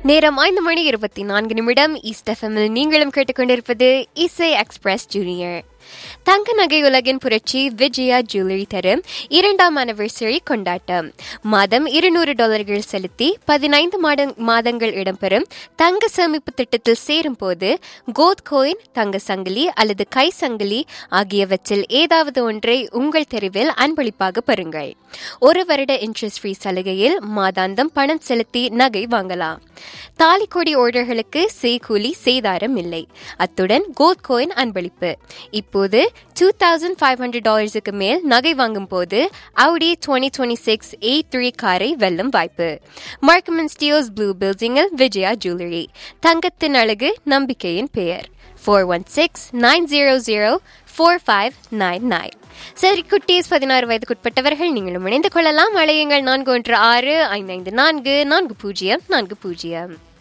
நேரம் ஐந்து மணி இருபத்தி நான்கு நிமிடம் ஈஸ்ட் எஃப்எம்மில் நீங்களும் கேட்டுக்கொண்டிருப்பது இசை எக்ஸ்பிரஸ் ஜூனியர் தங்க நகை உலகின் புரட்சி விஜயா ஜுவல்லரி தரும் இரண்டாம் அனிவர்சரி கொண்டாட்டம் மாதம் இருநூறு டாலர்கள் செலுத்தி பதினைந்து மாத மாதங்கள் இடம்பெறும் தங்க சேமிப்பு திட்டத்தில் சேரும் போது கோத் கோயின் தங்க சங்கிலி அல்லது கை சங்கிலி ஆகியவற்றில் ஏதாவது ஒன்றை உங்கள் தெருவில் அன்பளிப்பாக பெறுங்கள் ஒரு வருட இன்ட்ரெஸ்ட் ஃப்ரீ சலுகையில் மாதாந்தம் பணம் செலுத்தி நகை வாங்கலாம் தாலிக்கொடி ஓர்டர்களுக்கு செய்கூலி சேதாரம் இல்லை அத்துடன் கோத் கோயின் அன்பளிப்பு இப்போது டூ தௌசண்ட் ஃபைவ் ஹண்ட்ரட் டாலர்ஸுக்கு மேல் நகை வாங்கும் போது Audi twenty twenty six eight three காரை வெல்லும் வாய்ப்பு மார்க்கமன் ஸ்டியோஸ் ப்ளூ பில்டிங்கில் விஜயா ஜுவல்லரி தங்கத்தின் அழகு நம்பிக்கையின் பெயர் four one six nine zero zero four five nine nine சரி குட்டீஸ் பதினாறு வயதுக்குட்பட்டவர்கள் நீங்களும் இணைந்து கொள்ளலாம் அழையுங்கள் நான்கு ஒன்று ஆறு ஐந்து ஐந்து நான்கு நான்கு பூஜ்ஜியம் நான்கு பூஜ்ஜியம்